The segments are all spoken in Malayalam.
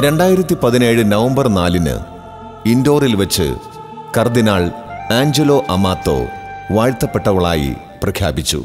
രണ്ടായിരത്തി പതിനേഴ് നവംബർ നാലിന് ഇൻഡോറിൽ വെച്ച് കർദിനാൾ ആഞ്ചലോ അമാത്തോ വാഴ്ത്തപ്പെട്ടവളായി പ്രഖ്യാപിച്ചു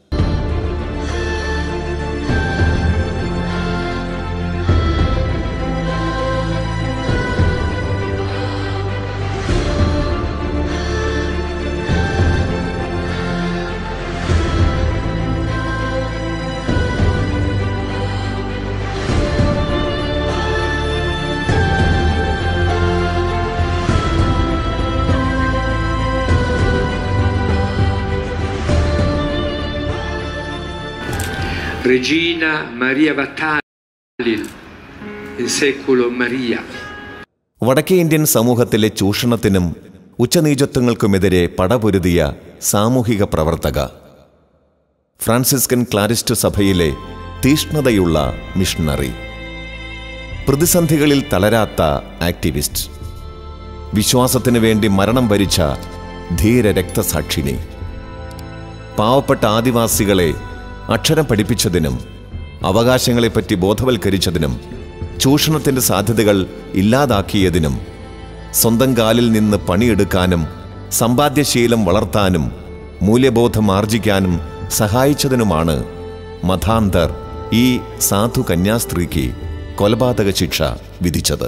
Regina Maria Vattalil, in seculo Maria. വടക്കേ ഇന്ത്യൻ സമൂഹത്തിലെ ചൂഷണത്തിനും ഉച്ചനീചത്വങ്ങൾക്കുമെതിരെ പടപൊരുതിയ സാമൂഹിക പ്രവർത്തക ഫ്രാൻസിസ്കൻ ക്ലാരിസ്റ്റ് സഭയിലെ തീഷ്ണതയുള്ള മിഷണറി പ്രതിസന്ധികളിൽ തളരാത്ത ആക്ടിവിസ്റ്റ് വിശ്വാസത്തിനു വേണ്ടി മരണം വരിച്ച ധീര രക്തസാക്ഷിണി പാവപ്പെട്ട ആദിവാസികളെ അക്ഷരം പഠിപ്പിച്ചതിനും അവകാശങ്ങളെപ്പറ്റി ബോധവൽക്കരിച്ചതിനും ചൂഷണത്തിന്റെ സാധ്യതകൾ ഇല്ലാതാക്കിയതിനും സ്വന്തം കാലിൽ നിന്ന് പണിയെടുക്കാനും സമ്പാദ്യശീലം വളർത്താനും മൂല്യബോധം ആർജിക്കാനും സഹായിച്ചതിനുമാണ് മഥാന്തർ ഈ സാധു കന്യാസ്ത്രീക്ക് കൊലപാതക ശിക്ഷ വിധിച്ചത്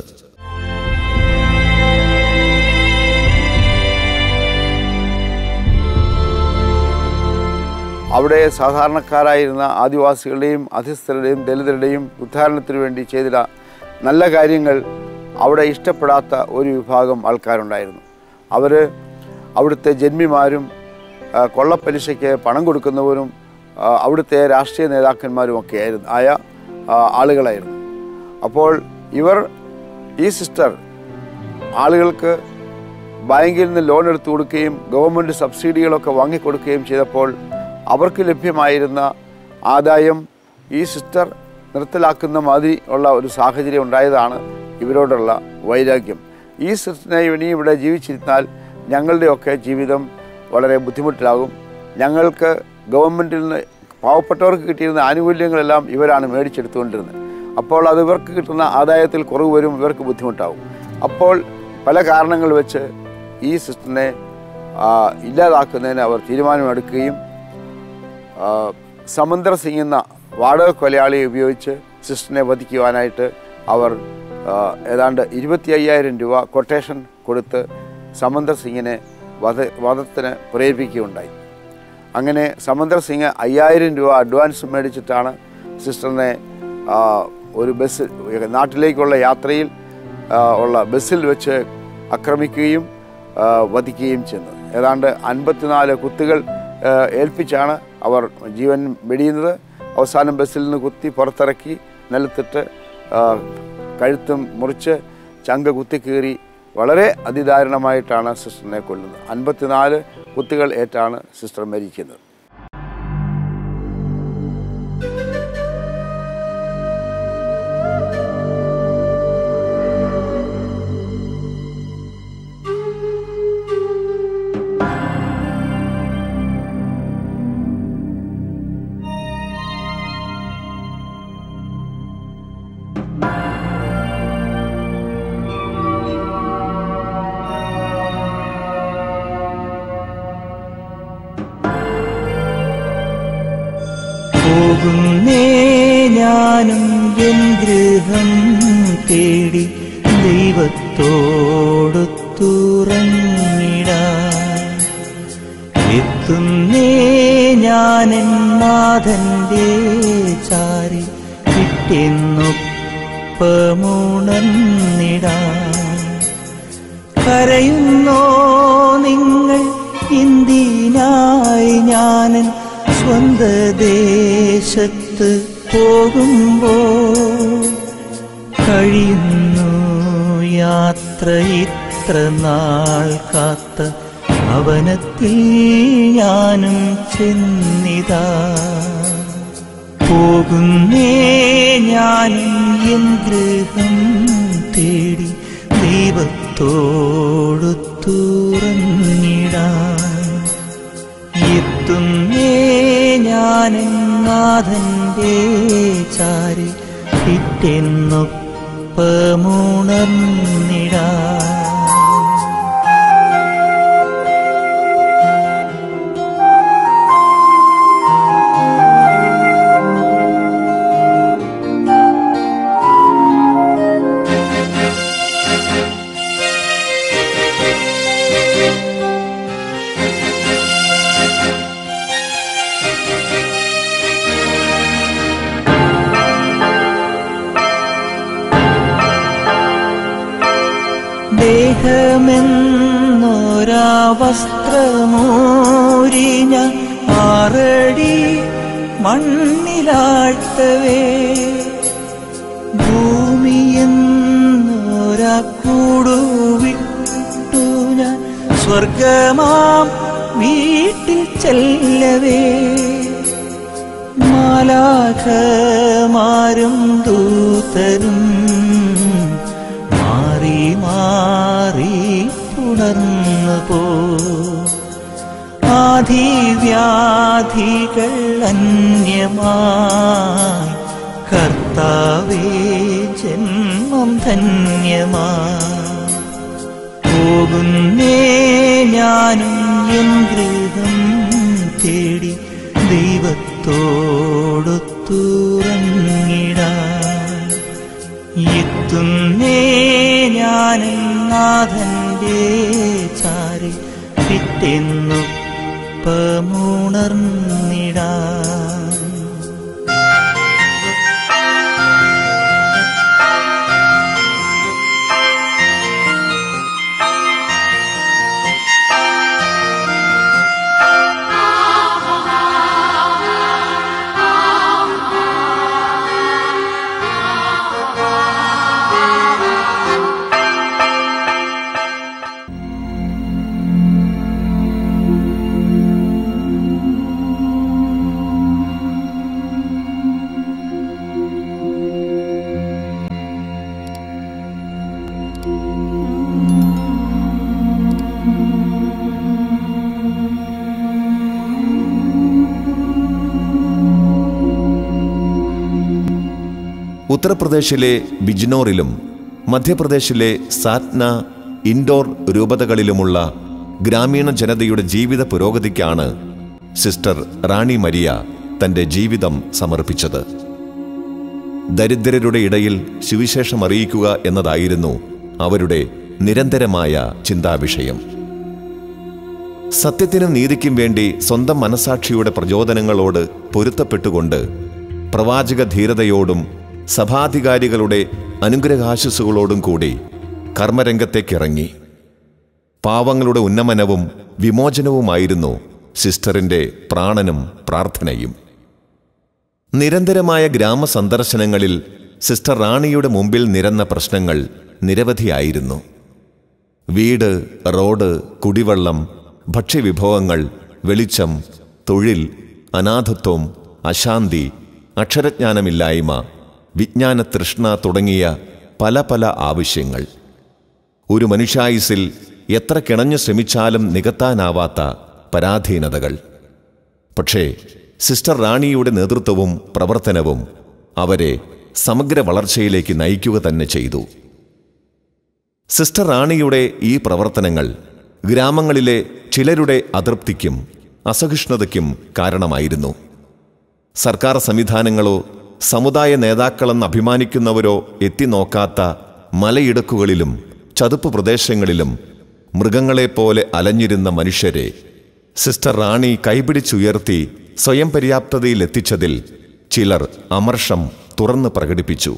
അവിടെ സാധാരണക്കാരായിരുന്ന ആദിവാസികളുടെയും അധിസ്ഥരുടെയും ദലിതരുടെയും ഉദ്ധാരണത്തിനു വേണ്ടി ചെയ്ത നല്ല കാര്യങ്ങൾ അവിടെ ഇഷ്ടപ്പെടാത്ത ഒരു വിഭാഗം ആൾക്കാരുണ്ടായിരുന്നു അവർ അവിടുത്തെ ജന്മിമാരും ആ, കൊള്ളപ്പലിശയ്ക്ക് പണം കൊടുക്കുന്നവരും ആ, അവിടുത്തെ രാഷ്ട്രീയ നേതാക്കന്മാരുമൊക്കെ ആയിരുന്നു ആയ ആ, ആളുകളായിരുന്നു അപ്പോൾ ഇവർ ഈ സിസ്റ്റർ ആളുകൾക്ക് ബാങ്കിൽ നിന്ന് ലോൺ എടുത്തു കൊടുക്കുകയും ഗവൺമെൻറ് സബ്സിഡികളൊക്കെ വാങ്ങിക്കൊടുക്കുകയും ചെയ്തപ്പോൾ അവർക്ക് ലഭ്യമായിരുന്ന ആദായം ഈ സിസ്റ്റർ നിർത്തലാക്കുന്ന മാതിരി ഉള്ള ഒരു സാഹചര്യം ഉണ്ടായതാണ് ഇവരോടുള്ള വൈരാഗ്യം ഈ സിസ്റ്ററിനെ ഇനി ഇവിടെ ജീവിച്ചിരുന്നാൽ ഞങ്ങളുടെയൊക്കെ ജീവിതം വളരെ ബുദ്ധിമുട്ടിലാകും ഞങ്ങൾക്ക് ഗവൺമെൻറ്റിൽ നിന്ന് പാവപ്പെട്ടവർക്ക് കിട്ടിയിരുന്ന ആനുകൂല്യങ്ങളെല്ലാം ഇവരാണ് മേടിച്ചെടുത്തുകൊണ്ടിരുന്നത് അപ്പോൾ അത് ഇവർക്ക് കിട്ടുന്ന ആദായത്തിൽ കുറവ് വരും ഇവർക്ക് ബുദ്ധിമുട്ടാവും അപ്പോൾ പല കാരണങ്ങൾ വെച്ച് ഈ സിസ്റ്ററിനെ ആ, ഇല്ലാതാക്കുന്നതിന് അവർ തീരുമാനമെടുക്കുകയും ആ, സമന്തർ സിംഗ് എന്ന വാടക കൊലയാളിയെ ഉപയോഗിച്ച് സിസ്റ്ററിനെ വധിക്കുവാനായിട്ട് അവർ ആ, ഏതാണ്ട് ഇരുപത്തി അയ്യായിരം രൂപ കൊട്ടേഷൻ കൊടുത്ത് സമന്തർ സിംഗിനെ വധ വധത്തിന് പ്രേരിപ്പിക്കുകയുണ്ടായി അങ്ങനെ സമന്തർ സിംഗ് അയ്യായിരം രൂപ അഡ്വാൻസ് മേടിച്ചിട്ടാണ് സിസ്റ്ററിനെ ആ, ഒരു ബസ് നാട്ടിലേക്കുള്ള യാത്രയിൽ ആ, ഉള്ള ബസ്സിൽ വെച്ച് ആക്രമിക്കുകയും ആ, വധിക്കുകയും ചെയ്യുന്നത് ഏതാണ്ട് അൻപത്തിനാല് കുത്തുകൾ ആ, ഏൽപ്പിച്ചാണ് അവർ ജീവൻ വെടിയുന്നത് അവസാനം ബസ്സിൽ നിന്ന് കുത്തി പുറത്തിറക്കി നിലത്തിട്ട് ആ, കഴുത്തും മുറിച്ച് ചങ്ക കുത്തിക്കീറി വളരെ അതിദാരുണമായിട്ടാണ് സിസ്റ്ററിനെ കൊല്ലുന്നത് അൻപത്തിനാല് കുത്തുകൾ ഏറ്റാണ് സിസ്റ്റർ മരിക്കുന്നത് പോകുന്നേ ഞാനും എൻ ഗൃഹം തേടി ദൈവത്തോടു തുറന്നിടാൻ എത്തുന്നേ ഞാനെൻ നാഥന്റെ ചാരി കിട്ടിന്നൊപ്പമുണർന്നിടാൻ കരയുന്നോ നിങ്ങൾ എന്തിനായി ഞാനൻ സ്വന്ത ദേശത്ത് പോകുമ്പോൾ കഴിയുന്നു യാത്ര ഇത്ര നാൾ കാത്ത ഭവനത്തിൽ ഞാനും ചെന്നിതാ പോകുന്നേ ഞാനും എൻ ഗൃഹം തേടി ദൈവത്തോടു തുറന്നിടാൻ എത്തുന്നേ ഞാനും നാഥന്റെ ചാരി ദേഹമെന്നൊരാ വസ്ത്രമോരിഞ്ഞ ആറടി മണ്ണിലാഴ്ത്തവേ ഭൂമിയെന്നൊരാ കൂടുവിട്ടു ഞാൻ സ്വർഗമാം വീട്ടിൽ ചെല്ലവേ മാലാഖമാരും ദൂതരും മാറി മാറി പുണർന്നു പോ ആധിവ്യാധികൾ അന്യമായി കർത്താവേ ജന്മം ധന്യമായി പോകുന്നേ ഞാനും എൻ ഗൃഹം തേടി ദൈവത്തോടൊത്തുറങ്ങിടാൻ എത്തുന്നേ ഞാനും നാഥന്റെ ചാരി പിറ്റെന്നൊപ്പമുണർന്നിടാൻ ഉത്തർപ്രദേശിലെ ബിജ്നോറിലും മധ്യപ്രദേശിലെ സാറ്റ്ന ഇൻഡോർ രൂപതകളിലുമുള്ള ഗ്രാമീണ ജനതയുടെ ജീവിത പുരോഗതിക്കാണ് സിസ്റ്റർ റാണി മരിയ തന്റെ ജീവിതം സമർപ്പിച്ചത് ദരിദ്രരുടെ ഇടയിൽ സുവിശേഷം അറിയിക്കുക എന്നതായിരുന്നു അവരുടെ നിരന്തരമായ ചിന്താവിഷയം സത്യത്തിനും നീതിക്കും വേണ്ടി സ്വന്തം മനസാക്ഷിയുടെ പ്രചോദനങ്ങളോട് പൊരുത്തപ്പെട്ടുകൊണ്ട് പ്രവാചക ധീരതയോടും സഭാധികാരികളുടെ അനുഗ്രഹാശിസുകളോടും കൂടി കർമ്മരംഗത്തേക്കിറങ്ങി പാവങ്ങളുടെ ഉന്നമനവും വിമോചനവുമായിരുന്നു സിസ്റ്ററിന്റെ പ്രാണനും പ്രാർത്ഥനയും നിരന്തരമായ ഗ്രാമസന്ദർശനങ്ങളിൽ സിസ്റ്റർ റാണിയുടെ മുമ്പിൽ നിരന്ന പ്രശ്നങ്ങൾ നിരവധിയായിരുന്നു വീട് റോഡ് കുടിവെള്ളം ഭക്ഷ്യവിഭവങ്ങൾ വെളിച്ചം തൊഴിൽ അനാഥത്വം അശാന്തി അക്ഷരജ്ഞാനമില്ലായ്മ വിജ്ഞാന തൃഷ്ണ തുടങ്ങിയ പല പല ആവശ്യങ്ങൾ ഒരു മനുഷ്യായുസിൽ എത്ര കിണഞ്ഞു ശ്രമിച്ചാലും നികത്താനാവാത്ത പരാധീനതകൾ പക്ഷേ സിസ്റ്റർ റാണിയുടെ നേതൃത്വവും പ്രവർത്തനവും അവരെ സമഗ്ര വളർച്ചയിലേക്ക് നയിക്കുക തന്നെ ചെയ്തു സിസ്റ്റർ റാണിയുടെ ഈ പ്രവർത്തനങ്ങൾ ഗ്രാമങ്ങളിലെ ചിലരുടെ അതൃപ്തിക്കും അസഹിഷ്ണുതയ്ക്കും കാരണമായിരുന്നു സർക്കാർ സംവിധാനങ്ങളോ സമുദായ നേതാക്കളെന്ന് അഭിമാനിക്കുന്നവരോ എത്തിനോക്കാത്ത മലയിടുക്കുകളിലും ചതുപ്പ് പ്രദേശങ്ങളിലും മൃഗങ്ങളെപ്പോലെ അലഞ്ഞിരുന്ന മനുഷ്യരെ സിസ്റ്റർ റാണി കൈപിടിച്ചുയർത്തി സ്വയം പര്യാപ്തതയിലെത്തിച്ചതിൽ ചിലർ അമർഷം തുറന്ന് പ്രകടിപ്പിച്ചു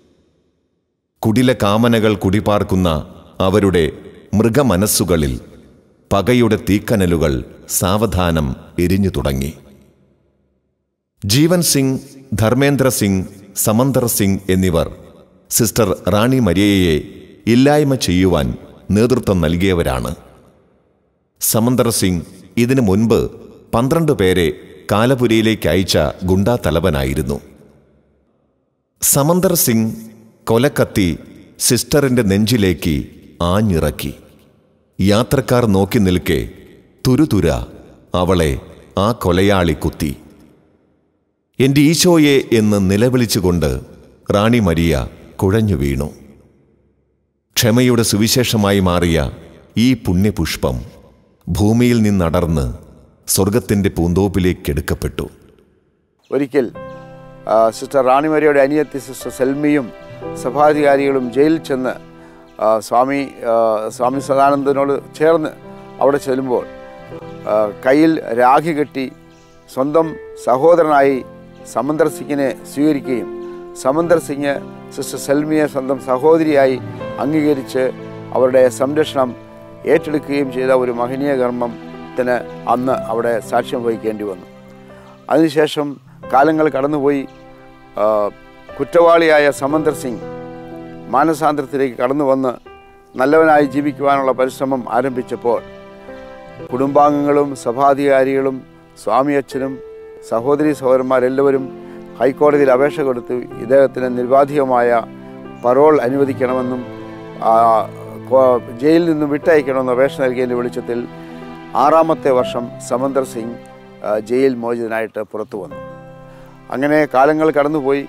കുടില കാമനകൾ കുടിപാർക്കുന്ന അവരുടെ മൃഗമനസ്സുകളിൽ പകയുടെ തീക്കനലുകൾ സാവധാനം എരിഞ്ഞു തുടങ്ങി ജീവൻ സിംഗ് ധർമ്മേന്ദ്ര സിംഗ് സമന്തർ സിംഗ് എന്നിവർ സിസ്റ്റർ റാണി മരിയയെ ഇല്ലായ്മ ചെയ്യുവാൻ നേതൃത്വം നൽകിയവരാണ് സമന്തർ സിംഗ് ഇതിനു മുൻപ് പന്ത്രണ്ട് പേരെ കാലപുരിയിലേക്ക് അയച്ച ഗുണ്ടാ തലവനായിരുന്നു സമന്തർ സിംഗ് കൊലക്കത്തി സിസ്റ്ററിന്റെ നെഞ്ചിലേക്ക് ആഞ്ഞിറക്കി യാത്രക്കാർ നോക്കി നിൽക്കെ തുരുതുര അവളെ ആ കൊലയാളി കുത്തി എന്റെ ഈശോയെ എന്ന് നിലവിളിച്ചുകൊണ്ട് റാണി മരിയ കുഴഞ്ഞു വീണു ക്ഷമയുടെ സുവിശേഷമായി മാറിയ ഈ പുണ്യപുഷ്പം ഭൂമിയിൽ നിന്നടർന്ന് സ്വർഗത്തിൻ്റെ പൂന്തോപ്പിലേക്ക് എടുക്കപ്പെട്ടു ഒരിക്കൽ ആ, സിസ്റ്റർ റാണിമരിയുടെ അനിയത്തി സിസ്റ്റർ സെൽമിയും സഭാധികാരികളും ജയിലിൽ ചെന്ന് ആ, സ്വാമി ആ, സ്വാമി സദാനന്ദനോട് ചേർന്ന് അവിടെ ചെല്ലുമ്പോൾ ആ, കയ്യിൽ രാഖി കെട്ടി സ്വന്തം സഹോദരനായി സമന്തർ സിംഗിനെ സ്വീകരിക്കുകയും സമന്തർ സിംഗ് സിസ്റ്റർ സെൽമിയെ സ്വന്തം സഹോദരിയായി അംഗീകരിച്ച് അവരുടെ സംരക്ഷണം ഏറ്റെടുക്കുകയും ചെയ്ത ഒരു മഹനീയ കർമ്മത്തിന് അന്ന് അവിടെ സാക്ഷ്യം വഹിക്കേണ്ടി വന്നു അതിനുശേഷം കാലങ്ങൾ കടന്നുപോയി ആ, കുറ്റവാളിയായ സമന്തർ സിംഗ് മാനസാന്തരത്തിലേക്ക് കടന്നു വന്ന് നല്ലവനായി ജീവിക്കുവാനുള്ള പരിശ്രമം ആരംഭിച്ചപ്പോൾ കുടുംബാംഗങ്ങളും സഭാധികാരികളും സ്വാമിയച്ഛനും സഹോദരി സഹോദരന്മാരെല്ലാവരും ഹൈക്കോടതിയിൽ അപേക്ഷ കൊടുത്തു ഇദ്ദേഹത്തിന് നിർബാധികമായ പരോൾ അനുവദിക്കണമെന്നും ആ, കോ- ജയിലിൽ നിന്നും വിട്ടയക്കണമെന്ന് അപേക്ഷ നൽകിയതിൻ്റെ വെളിച്ചത്തിൽ ആറാമത്തെ വർഷം സമന്തർ സിംഗ് ആ, ജയിൽ മോചിതനായിട്ട് പുറത്തു വന്നു അങ്ങനെ കാലങ്ങൾ കടന്നുപോയി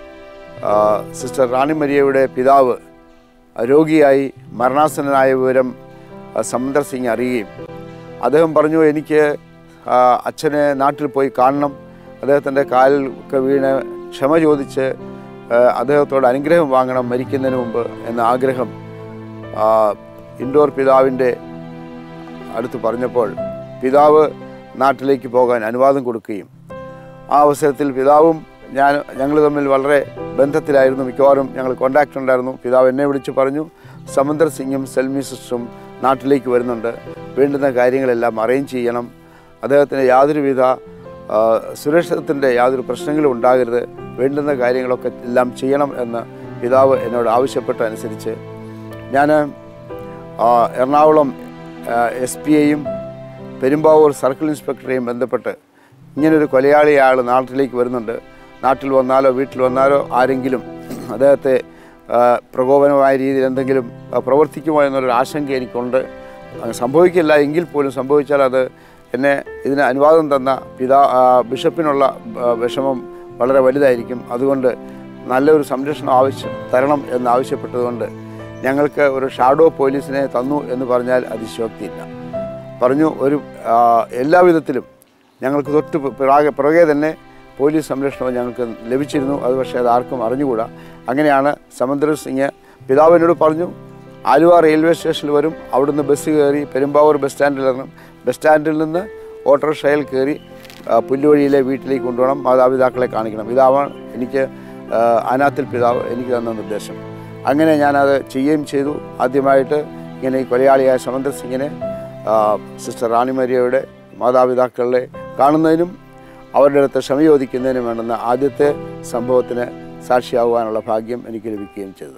ആ, സിസ്റ്റർ റാണി മരിയയുടെ പിതാവ് രോഗിയായി മരണാസന്നനായ വിവരം ആ, സമന്തർ സിംഗ് അറിയുകയും അദ്ദേഹം പറഞ്ഞു എനിക്ക് ആ, അച്ഛനെ നാട്ടിൽ പോയി കാണണം അദ്ദേഹത്തിൻ്റെ കാലിലൊക്കെ വീണ് ക്ഷമ ചോദിച്ച് ആ, അദ്ദേഹത്തോട് അനുഗ്രഹം വാങ്ങണം മരിക്കുന്നതിന് മുമ്പ് എന്ന ആഗ്രഹം ആ, ഇൻഡോർ പിതാവിൻ്റെ അടുത്ത് പറഞ്ഞപ്പോൾ പിതാവ് നാട്ടിലേക്ക് പോകാൻ അനുവാദം കൊടുക്കുകയും ആ അവസരത്തിൽ പിതാവും ഞാൻ ഞങ്ങൾ തമ്മിൽ വളരെ ബന്ധത്തിലായിരുന്നു മിക്കവാറും ഞങ്ങൾ കോണ്ടാക്ട് ഉണ്ടായിരുന്നു പിതാവ് എന്നെ വിളിച്ച് പറഞ്ഞു സമന്തർ സിംഗും സെൽമി സിസ്റ്ററും നാട്ടിലേക്ക് വരുന്നുണ്ട് വേണ്ടുന്ന കാര്യങ്ങളെല്ലാം അറേഞ്ച് ചെയ്യണം അദ്ദേഹത്തിന് യാതൊരുവിധ ആ, സുരക്ഷിതത്തിൻ്റെ യാതൊരു പ്രശ്നങ്ങളും ഉണ്ടാകരുത് വേണ്ടുന്ന കാര്യങ്ങളൊക്കെ എല്ലാം ചെയ്യണം എന്ന് പിതാവ് എന്നോട് ആവശ്യപ്പെട്ട അനുസരിച്ച് ഞാൻ ആ, എറണാകുളം എസ് പി ഐയും പെരുമ്പാവൂർ സർക്കിൾ ഇൻസ്പെക്ടറെയും ബന്ധപ്പെട്ട് ഇങ്ങനൊരു കൊലയാളി അയാൾ നാട്ടിലേക്ക് വരുന്നുണ്ട് നാട്ടിൽ വന്നാലോ വീട്ടിൽ വന്നാലോ ആരെങ്കിലും അദ്ദേഹത്തെ ആ, പ്രകോപനമായ രീതിയിൽ എന്തെങ്കിലും ആ, പ്രവർത്തിക്കുമോ എന്നൊരു ആശങ്ക എനിക്കുണ്ട് അത് സംഭവിക്കില്ല എങ്കിൽ പോലും സംഭവിച്ചാൽ അത് എന്നെ ഇതിന് അനുവാദം തന്ന പിതാ ആ, ബിഷപ്പിനുള്ള ആ, വിഷമം വളരെ വലുതായിരിക്കും അതുകൊണ്ട് നല്ലൊരു സംരക്ഷണം ആവശ്യം തരണം എന്നാവശ്യപ്പെട്ടതുകൊണ്ട് ഞങ്ങൾക്ക് ഒരു ഷാഡോ പോലീസിനെ തന്നു എന്ന് പറഞ്ഞാൽ അതിശയോക്തിയില്ല പറഞ്ഞു ഒരു ആ, എല്ലാവിധത്തിലും ഞങ്ങൾക്ക് തൊട്ട് പിറകെ പിറകെ തന്നെ പോലീസ് സംരക്ഷണവും ഞങ്ങൾക്ക് ലഭിച്ചിരുന്നു അത് പക്ഷേ അത് ആർക്കും അറിഞ്ഞുകൂടാ അങ്ങനെയാണ് സമന്തർ സിംഗ് പിതാവിനോട് പറഞ്ഞു ആലുവ റെയിൽവേ സ്റ്റേഷനിൽ വരും അവിടുന്ന് ബസ് കയറി പെരുമ്പാവൂർ ബസ് സ്റ്റാൻഡിൽ ഇറങ്ങും ബസ് സ്റ്റാൻഡിൽ നിന്ന് ഓട്ടോറിക്ഷയിൽ കയറി ആ, പുല്ലുവഴിയിലെ വീട്ടിലേക്ക് കൊണ്ടുപോകണം മാതാപിതാക്കളെ കാണിക്കണം ഇതാവാണ് എനിക്ക് ആ, അനാത്തിൽ പിതാവ് എനിക്ക് തന്ന നിർദ്ദേശം അങ്ങനെ ഞാനത് ചെയ്യുകയും ചെയ്തു ആദ്യമായിട്ട് ഇങ്ങനെ ഈ കൊലയാളിയായ സമന്തർ സിംഗിനെ ആ, സിസ്റ്റർ റാണി മരിയയുടെ മാതാപിതാക്കളെ കാണുന്നതിനും അവരുടെ അടുത്ത് ക്ഷമ ചോദിക്കുന്നതിനും വേണ്ടുന്ന ആദ്യത്തെ സംഭവത്തിന് സാക്ഷിയാകുവാനുള്ള ഭാഗ്യം എനിക്ക് ലഭിക്കുകയും ചെയ്തു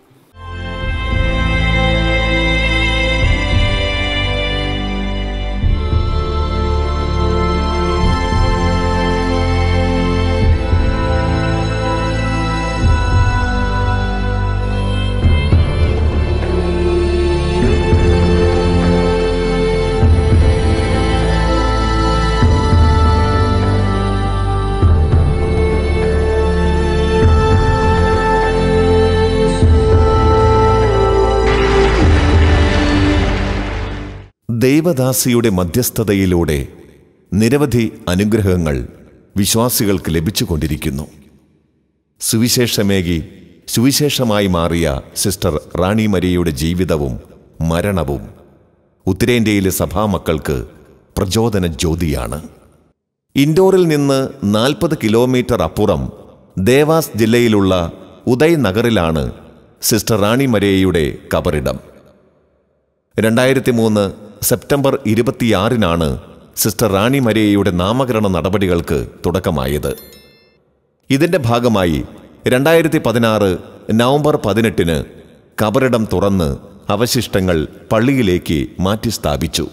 ദൈവദാസിയുടെ മധ്യസ്ഥതയിലൂടെ നിരവധി അനുഗ്രഹങ്ങൾ വിശ്വാസികൾക്ക് ലഭിച്ചുകൊണ്ടിരിക്കുന്നു സുവിശേഷമേകി സുവിശേഷമായി മാറിയ സിസ്റ്റർ റാണി മരിയയുടെ ജീവിതവും മരണവും ഉത്തരേന്ത്യയിലെ സഭാമക്കൾക്ക് പ്രചോദന ജ്യോതിയാണ് ഇൻഡോറിൽ നിന്ന് നാൽപ്പത് കിലോമീറ്റർ അപ്പുറം ദേവാസ് ജില്ലയിലുള്ള ഉദയ് നഗറിലാണ് സിസ്റ്റർ റാണി മരിയയുടെ കബറിടം രണ്ടായിരത്തി മൂന്ന് സെപ്റ്റംബർ ഇരുപത്തിയാറിനാണ് സിസ്റ്റർ റാണി മരിയയുടെ നാമകരണ നടപടികൾക്ക് തുടക്കമായത് ഇതിന്റെ ഭാഗമായി രണ്ടായിരത്തി പതിനാറ് നവംബർ പതിനെട്ടിന് കബറിടം തുറന്ന് അവശിഷ്ടങ്ങൾ പള്ളിയിലേക്ക് മാറ്റി സ്ഥാപിച്ചു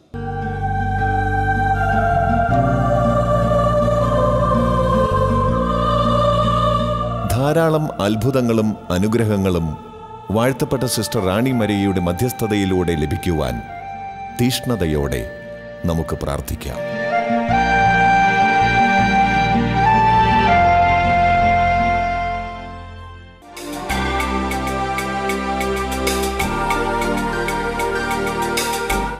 ധാരാളം അത്ഭുതങ്ങളും അനുഗ്രഹങ്ങളും വാഴ്ത്തപ്പെട്ട സിസ്റ്റർ റാണി മരിയയുടെ മധ്യസ്ഥതയിലൂടെ ലഭിക്കുവാൻ തീഷ്ണതയോടെ നമുക്ക് പ്രാർത്ഥിക്കാം